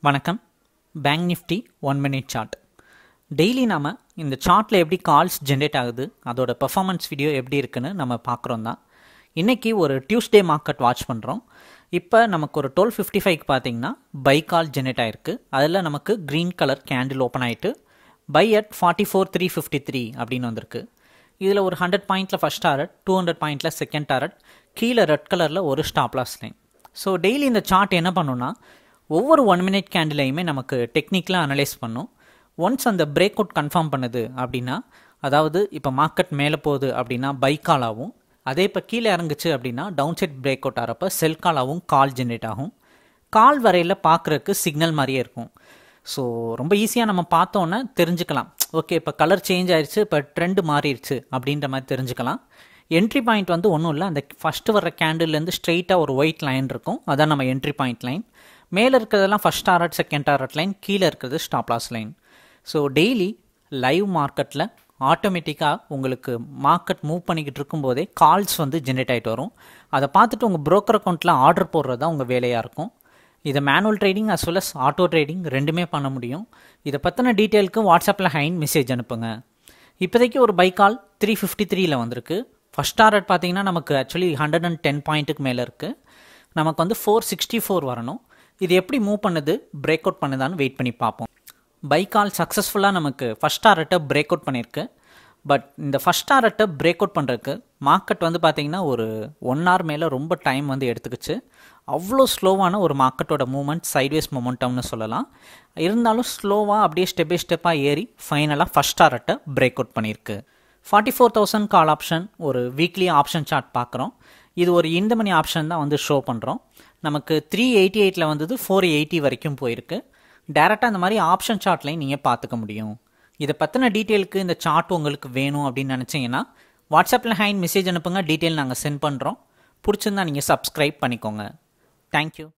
வணக்கம் bank Nifty one minute chart daily நாம் இந்த சார்ட்டில் எப்படி கால்ஸ் ஜென்ரேட் ஆகுது அதோட பெர்ஃபார்மன்ஸ் வீடியோ எப்படி இருக்குன்னு நம்ம பார்க்குறோம் தான் இன்றைக்கி ஒரு டியூஸ்டே மார்க்கெட் வாட்ச் பண்ணுறோம் இப்போ நமக்கு ஒரு டுவெல் ஃபிஃப்டி ஃபைவ்க்கு பார்த்தீங்கன்னா பை கால் ஜென்ரேட் ஆகிருக்கு அதில் நமக்கு க்ரீன் கலர் கேண்டில் ஓப்பன் ஆகிட்டு buy at forty four three fifty three அப்படின்னு வந்திருக்கு இதில் ஒரு ஹண்ட்ரட் பாயிண்ட்டில் ஃபஸ்ட் டாரட் டூ ஹண்ட்ரட் பாயிண்ட்டில் செகண்ட் டாரட் கீழே ரெட் கலரில் ஒரு stop loss line so daily இந்த சார்ட் என்ன பண்ணுன்னா ஒவ்வொரு ஒன் மினிட் கேண்டிலையுமே நமக்கு டெக்னிக்கலாக அனலைஸ் பண்ணும் ஒன்ஸ் அந்த பிரேக் அவுட் கன்ஃபார்ம் பண்ணுது அப்படின்னா அதாவது இப்போ மார்க்கெட் மேலே போகுது அப்படின்னா பை காலாகவும் அதே இப்போ கீழே இறங்குச்சு அப்படின்னா டவுன் சைட் பிரேக் அவுட் ஆகிறப்ப செல் காலாகவும் கால் ஜென்ரேட் ஆகும் கால் வரையில் பார்க்குறக்கு சிக்னல் மாதிரியே இருக்கும் ஸோ ரொம்ப ஈஸியாக நம்ம பார்த்தோன்னே தெரிஞ்சுக்கலாம் ஓகே இப்போ கலர் சேஞ்ச் ஆயிடுச்சு இப்போ ட்ரெண்டு மாறிடுச்சு அப்படின்ற மாதிரி தெரிஞ்சுக்கலாம் என்ட்ரி பாயிண்ட் வந்து ஒன்றும் இல்லை அந்த ஃபஸ்ட்டு வர கேண்டில்லேருந்து ஸ்ட்ரெயிட்டாக ஒரு ஒயிட் லைன் இருக்கும் அதான் நம்ம என்ட்ரி பாயிண்ட் லைன் மேலே இருக்கிறதெல்லாம் first target second target line கீழே இருக்கிறது stop loss line so daily live மார்க்கெட்டில் ஆட்டோமேட்டிக்காக உங்களுக்கு மார்க்கெட் மூவ் பண்ணிக்கிட்டு இருக்கும்போதே கால்ஸ் வந்து ஜென்ரேட் ஆகிட்டு வரும் அதை பார்த்துட்டு உங்கள் broker அக்கௌண்ட்டில் ஆர்டர் போடுறது தான் உங்கள் வேலையாக இருக்கும் இதை manual trading as well as auto trading ரெண்டுமே பண்ண முடியும் இதை பற்றின டீட்டெயிலுக்கு வாட்ஸ்அப்பில் ஹைன் மெசேஜ் அனுப்புங்க இப்போதைக்கு ஒரு பை கால் த்ரீ ஃபிஃப்டி த்ரீல வந்திருக்கு ஃபஸ்ட் டாரட் பார்த்தீங்கன்னா நமக்கு ஆக்சுவலி ஹண்ட்ரட் அண்ட் டென் பாயிண்ட்டுக்கு மேலே இருக்குது நமக்கு வந்து ஃபோர் சிக்ஸ்டி ஃபோர் வரணும் இது எப்படி மூவ் பண்ணுது பிரேக் அவுட் பண்ணுதான்னு வெயிட் பண்ணி பார்ப்போம் பை கால் சக்ஸஸ்ஃபுல்லாக நமக்கு ஃபஸ்ட் டாரட்டை பிரேக் அவுட் பண்ணியிருக்கு பட் இந்த ஃபஸ்ட் டாரட்டை பிரேக் அவுட் பண்ணுறதுக்கு மார்க்கெட் வந்து பார்த்திங்கன்னா ஒரு ஒன் ஹவர் மேலே ரொம்ப டைம் வந்து எடுத்துக்கிச்சு அவ்வளோ ஸ்லோவான ஒரு மார்க்கெட்டோட மூமெண்ட் சைட்வேஸ் மொமெண்டம்னு சொல்லலாம் இருந்தாலும் ஸ்லோவாக அப்படியே ஸ்டெப் பை ஸ்டெப்பாக ஏறி ஃபைனலாக ஃபஸ்ட் டாரட்டை பிரேக் அவுட் பண்ணியிருக்கு forty four thousand call option ஒரு வீக்லி ஆப்ஷன் சார்ட் பார்க்குறோம் இது ஒரு இந்த மணி ஆப்ஷன் தான் வந்து ஷோ பண்ணுறோம் நமக்கு த்ரீ எயிட்டி எயிட்டில் வந்தது ஃபோர் எயிட்டி வரைக்கும் போயிருக்கு டேரெக்டாக இந்த மாதிரி ஆப்ஷன் சார்ட்லையும் நீங்கள் பார்த்துக்க முடியும் இதை பற்றின டீட்டெயிலுக்கு இந்த சார்ட் உங்களுக்கு வேணும் அப்படின்னு நினச்சிங்கன்னா வாட்ஸ்அப்பில் ஹேண்ட் மெசேஜ் அனுப்புங்க டீட்டெயில் நாங்கள் சென்ட் பண்ணுறோம் பிடிச்சிருந்தா நீங்கள் சப்ஸ்கிரைப் பண்ணிக்கோங்க தேங்க்யூ